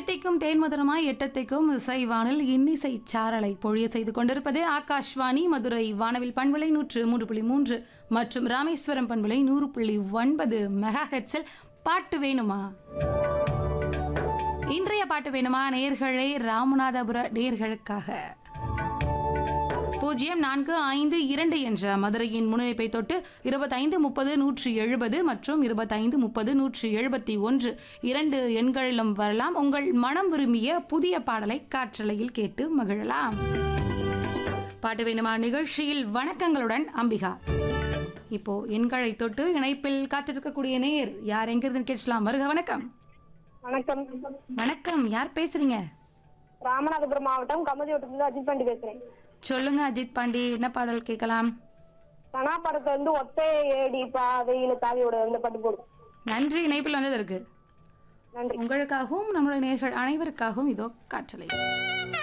தித்திக்கும் தேன்மதுரமாய் எட்டத்திக்கும் இசைவானில் இன்னிசை சாரலை பொழிய செய்து கொண்டிருப்பது ஆகாஷ்வாணி மதுரை வானவில் பண்பலை நூற்று மூன்று புள்ளி மூன்று மற்றும் ராமேஸ்வரம் பண்பலை நூறு புள்ளி ஒன்பது மெகா ஹெட்ஸில் பாட்டு வேணுமா இன்றைய பாட்டு வேணுமா நேர்களே ராமநாதபுர நேர்களுக்காக பூஜ்ஜியம் நான்கு ஐந்து இரண்டு என்ற மதுரையின் முன்னிலைப்பை தொட்டு இருபத்தைந்து முப்பது நூற்றி எழுபது மற்றும் இருபத்தைந்து முப்பது நூற்றி எழுபத்தி ஒன்று இரண்டு எண்களிலும் வரலாம் உங்கள் மனம் விரும்பிய புதிய பாடலை காற்றலையில் கேட்டு மகிழலாம் பாட்டு வேணுமா நிகழ்ச்சியில் வணக்கங்களுடன் அம்பிகா இப்போ எண்களை தொட்டு இணைப்பில் காத்திருக்கக்கூடிய நேர் யார் எங்கிருந்து கேட்கலாம் வருக வணக்கம் வணக்கம் வணக்கம் யார் பேசுறீங்க ராமநாதபுரம் மாவட்டம் கமதிவட்டத்துல அஜித் பாண்டி பேசுறேன் சொல்லுங்க அஜித் பாண்டி என்ன பாடல் கேட்கலாம் கனா படத்தை வந்து ஒத்தை ஏடி பாதையில தாவியோட அந்த பாட்டு போடும் நன்றி இணைப்பில் வந்ததற்கு நன்றி உங்களுக்காகவும் நம்முடைய நேர்கள் அனைவருக்காகவும் இதோ காற்றலை